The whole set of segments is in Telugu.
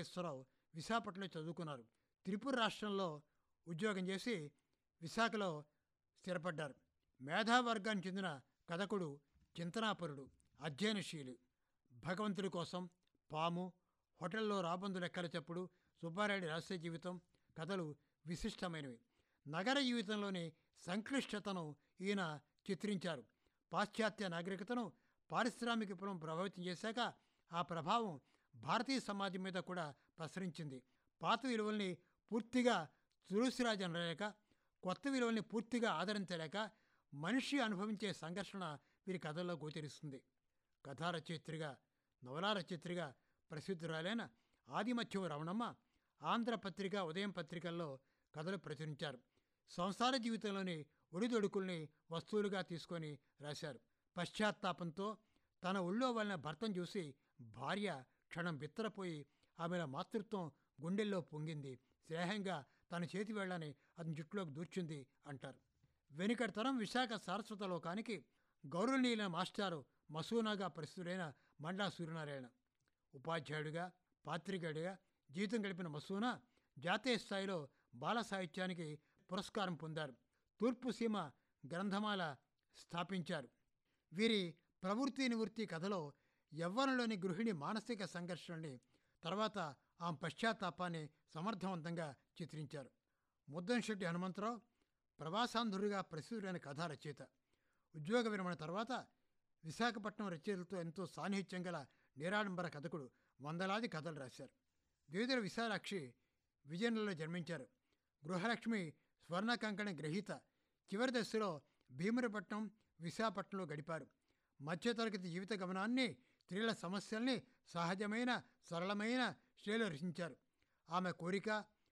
నాగేశ్వరరావు విశాఖపట్నంలో చదువుకున్నారు త్రిపుర రాష్ట్రంలో ఉద్యోగం చేసి విశాఖలో స్థిరపడ్డారు మేధావర్గానికి చెందిన కథకుడు చింతనాపరుడు అధ్యయనశీలి భగవంతుడి కోసం పాము హోటల్లో రాబందు లెక్కల చెప్పుడు సుబ్బారెడ్డి రహస్య జీవితం కథలు విశిష్టమైనవి నగర జీవితంలోని సంక్లిష్టతను ఈయన చిత్రించారు పాశ్చాత్య నాగరికతను పారిశ్రామిక విప్లవం ప్రభావితం చేశాక ఆ ప్రభావం భారతీయ సమాజం మీద కూడా ప్రసరించింది పాత విలువల్ని పూర్తిగా తులసిరాజనలేక కొత్త విలువల్ని పూర్తిగా ఆదరించలేక మనిషి అనుభవించే సంఘర్షణ వీరి కథల్లో గోచరిస్తుంది కథా రచయిత్రిగా నవలా రచయిత్రిగా ప్రసిద్ధురాలైన ఆదిమత్యం రమణమ్మ ఆంధ్రపత్రిక ఉదయం పత్రికల్లో కథలు ప్రచురించారు సంసార జీవితంలోని ఒడిదొడుకుల్ని వస్తువులుగా తీసుకొని రాశారు పశ్చాత్తాపంతో తన ఒళ్ళో వలన భర్తను చూసి భార్య క్షణం బిత్తరపోయి ఆమెల మాతృత్వం గుండెల్లో పొంగింది స్నేహంగా తన చేతి వేళ్ళని అతని జుట్టులోకి దూర్చింది అంటారు వెనుకటి తరం విశాఖ సారస్వత లోకానికి గౌరవనీయులైన మాస్టారు మసూనాగా ప్రసిద్ధుడైన మండా సూర్యనారాయణ ఉపాధ్యాయుడిగా పాత్రికేయుడిగా జీవితం గడిపిన మసూనా జాతీయ స్థాయిలో బాల సాహిత్యానికి పురస్కారం పొందారు తూర్పు సీమ గ్రంథమాల స్థాపించారు వీరి ప్రవృత్తి నివృత్తి కథలో యవ్వనంలోని గృహిణి మానసిక సంఘర్షణని తర్వాత ఆమె పశ్చాత్తాపాన్ని సమర్థవంతంగా చిత్రించారు ముద్దంశెట్టి హనుమంతరావు ప్రవాసాంధుడిగా ప్రసిద్ధుడైన కథా రచయిత ఉద్యోగ విరమణ తర్వాత విశాఖపట్నం రచయితలతో ఎంతో సాన్నిహిత్యం గల నిరాడంబర కథకుడు వందలాది కథలు రాశారు ద్విధుల విశాలాక్షి విజయనగరంలో జన్మించారు గృహలక్ష్మి స్వర్ణ కంకణ గ్రహీత చివరి దశలో భీమురపట్నం విశాఖపట్నంలో గడిపారు మధ్యతరగతి జీవిత గమనాన్ని స్త్రీల సమస్యల్ని సహజమైన సరళమైన శ్రేలో రచించారు ఆమె కోరిక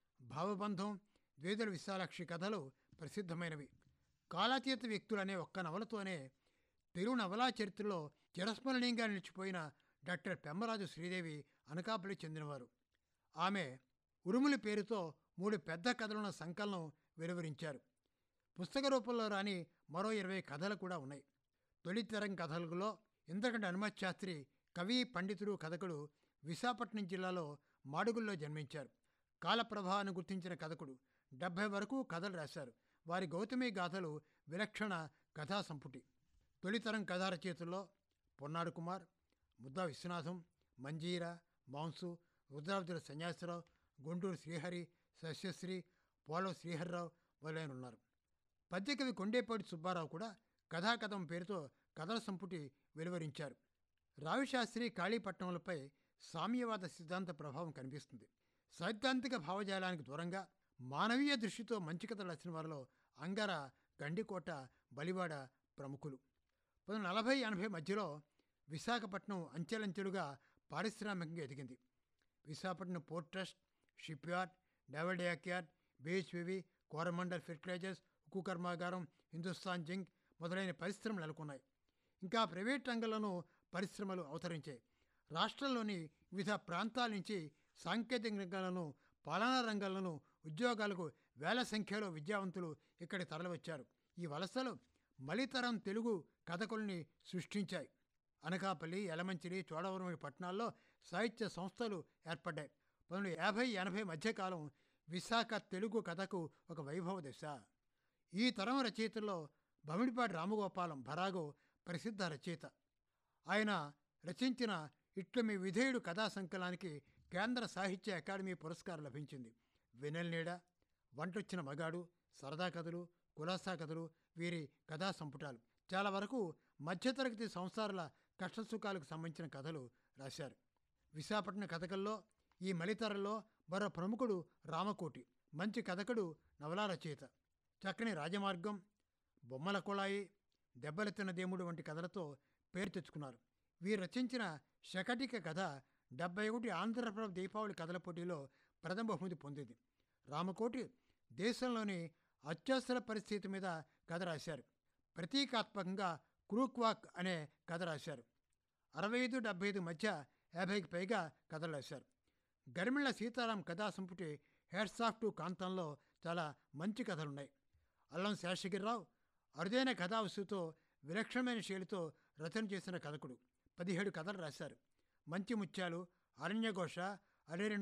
భావబంధం ద్వేదుల విశాలాక్షి కథలు ప్రసిద్ధమైనవి కాలాతీత వ్యక్తులు అనే ఒక్క నవలతోనే తెలుగు నవలా చరిత్రలో చిరస్మరణీయంగా నిలిచిపోయిన డాక్టర్ పెమ్మరాజు శ్రీదేవి అనకాపల్లి చెందినవారు ఆమె ఉరుముల పేరుతో మూడు పెద్ద కథలున్న సంకలనం వెలువరించారు పుస్తక రూపంలో రాని మరో ఇరవై కథలు కూడా ఉన్నాయి తొలితరం కథలలో ఇంద్రకంట హనుమత్ శాస్త్రి కవి పండితుడు కథకుడు విశాఖపట్నం జిల్లాలో మాడుగుల్లో జన్మించారు కాలప్రభావాన్ని గుర్తించిన కథకుడు డెబ్భై వరకు కథలు రాశారు వారి గౌతమి గాథలు విలక్షణ కథా సంపుటి తొలితరం కథా రచయితల్లో పొన్నాడు కుమార్ ముద్దా విశ్వనాథం మంజీర మాంసు రుద్రావతుల సన్యాసరావు గుంటూరు శ్రీహరి సస్యశ్రీ పోలవ శ్రీహరిరావు మొదలైన ఉన్నారు పద్యకవి కొండేపాటి సుబ్బారావు కూడా కథాకథం పేరుతో కథల సంపుటి వెలువరించారు రావిశాస్త్రి కాళీపట్నములపై సామ్యవాద సిద్ధాంత ప్రభావం కనిపిస్తుంది సైద్ధాంతిక భావజాలానికి దూరంగా మానవీయ దృష్టితో మంచి కథలు రాసిన వారిలో అంగర గండికోట బలివాడ ప్రముఖులు పంతొమ్మిది నలభై ఎనభై మధ్యలో విశాఖపట్నం అంచెలంచెలుగా పారిశ్రామికంగా ఎదిగింది Visakhapatnam port trust ship yard డెవల్డ్ యార్డ్ బీహెచ్పివి కోరమండల్ ఫెర్టిలైజర్స్ ఉక్కు కర్మాగారం హిందుస్థాన్ జింక్ మొదలైన పరిశ్రమలు నెలకొన్నాయి ఇంకా ప్రైవేట్ రంగంలోనూ పరిశ్రమలు అవతరించాయి రాష్ట్రంలోని వివిధ ప్రాంతాల నుంచి సాంకేతిక రంగాలను పాలనా రంగాలను ఉద్యోగాలకు వేల సంఖ్యలో విద్యావంతులు ఇక్కడికి తరలివచ్చారు ఈ వలసలు మలితరం తెలుగు కథకుల్ని సృష్టించాయి అనకాపల్లి యలమంచిలి చోడవరం వంటి పట్టణాల్లో సాహిత్య సంస్థలు ఏర్పడ్డాయి పంతొమ్మిది యాభై ఎనభై మధ్యకాలం విశాఖ తెలుగు కథకు ఒక వైభవ దశ ఈ తరం రచయితల్లో బమిడిపాటి రామగోపాలం భరాగో ప్రసిద్ధ రచయిత ఆయన రచించిన ఇట్లు మీ విధేయుడు కథా సంకలనానికి కేంద్ర సాహిత్య అకాడమీ పురస్కారం లభించింది వెనెల్ నీడ వంటొచ్చిన మగాడు సరదా కథలు కులాసా కథలు వీరి కథా సంపుటాలు చాలా వరకు మధ్యతరగతి సంసారాల కష్టసుఖాలకు సంబంధించిన కథలు రాశారు విశాఖపట్నం కథకల్లో ఈ మలితరంలో మరో ప్రముఖుడు రామకోటి మంచి కథకుడు నవలా రచయిత చక్కని రాజమార్గం బొమ్మల కుళాయి దెబ్బలెత్తిన దేవుడు వంటి కథలతో పేరు తెచ్చుకున్నారు వీరు రచించిన శకటిక కథ డెబ్బై ఒకటి ఆంధ్రప్రభ దీపావళి కథల పోటీలో ప్రథమ బహుమతి పొందింది రామకోటి దేశంలోని అత్యవసర పరిస్థితి మీద కథ రాశారు ప్రతీకాత్మకంగా క్రూక్వాక్ అనే కథ రాశారు అరవై ఐదు డెబ్బై ఐదు మధ్య యాభైకి పైగా కథలు రాశారు గరిమిళ్ళ సీతారాం కథా సంపుటి హెడ్స్ ఆఫ్ టు కాంతంలో చాలా మంచి కథలున్నాయి అల్లం శేషగిరిరావు అరుదైన కథావస్తుతో విలక్షణమైన శైలితో రచన చేసిన కథకుడు పదిహేడు కథలు రాశారు మంచి ముత్యాలు అరణ్యఘోష అరే